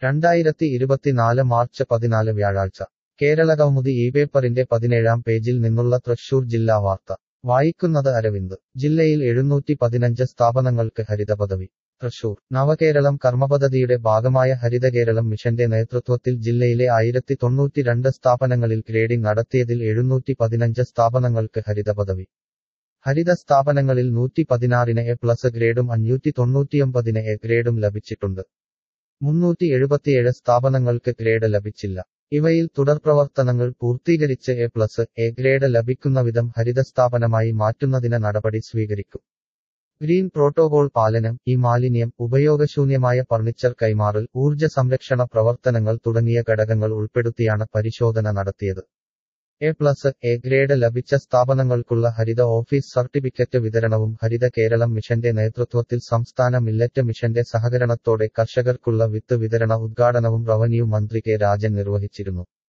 രണ്ടായിരത്തി ഇരുപത്തിനാല് മാർച്ച് പതിനാല് വ്യാഴാഴ്ച കേരളകൗമുദി ഈ പേപ്പറിന്റെ പതിനേഴാം പേജിൽ നിന്നുള്ള തൃശൂർ ജില്ലാ വാർത്ത വായിക്കുന്നത് അരവിന്ദ് ജില്ലയിൽ എഴുന്നൂറ്റി പതിനഞ്ച് സ്ഥാപനങ്ങൾക്ക് ഹരിത പദവി തൃശൂർ നവകേരളം കർമ്മപദ്ധതിയുടെ ഭാഗമായ ഹരിതകേരളം മിഷന്റെ നേതൃത്വത്തിൽ ജില്ലയിലെ ആയിരത്തി തൊണ്ണൂറ്റിരണ്ട് സ്ഥാപനങ്ങളിൽ ഗ്രേഡിംഗ് നടത്തിയതിൽ എഴുന്നൂറ്റി പതിനഞ്ച് സ്ഥാപനങ്ങൾക്ക് ഹരിത പദവി ഹരിത സ്ഥാപനങ്ങളിൽ നൂറ്റി പതിനാറിന് എ പ്ലസ് ഗ്രേഡും അഞ്ഞൂറ്റി തൊണ്ണൂറ്റിയൊമ്പതിന് എ ഗ്രേഡും ലഭിച്ചിട്ടുണ്ട് മുന്നൂറ്റി എഴുപത്തിയേഴ് സ്ഥാപനങ്ങൾക്ക് ഗ്രേഡ് ലഭിച്ചില്ല ഇവയിൽ തുടർപ്രവർത്തനങ്ങൾ പൂർത്തീകരിച്ച് എ പ്ലസ് എ ഗ്രേഡ് ലഭിക്കുന്ന വിധം ഹരിത സ്ഥാപനമായി മാറ്റുന്നതിന് നടപടി സ്വീകരിക്കും ഗ്രീൻ പ്രോട്ടോകോൾ പാലനം ഈ മാലിന്യം ഉപയോഗശൂന്യമായ ഫർണിച്ചർ കൈമാറൽ ഊർജ്ജ സംരക്ഷണ പ്രവർത്തനങ്ങൾ തുടങ്ങിയ ഘടകങ്ങൾ ഉൾപ്പെടുത്തിയാണ് പരിശോധന നടത്തിയത് എ പ്ലസ് എ ഗ്രേഡ് ലഭിച്ച സ്ഥാപനങ്ങൾക്കുള്ള ഹരിത ഓഫീസ് സർട്ടിഫിക്കറ്റ് വിതരണവും ഹരിത കേരളം മിഷന്റെ നേതൃത്വത്തിൽ സംസ്ഥാന മില്ലറ്റ് മിഷന്റെ സഹകരണത്തോടെ കർഷകർക്കുള്ള വിത്ത് വിതരണ ഉദ്ഘാടനവും റവന്യൂ മന്ത്രി കെ രാജൻ നിർവഹിച്ചിരുന്നു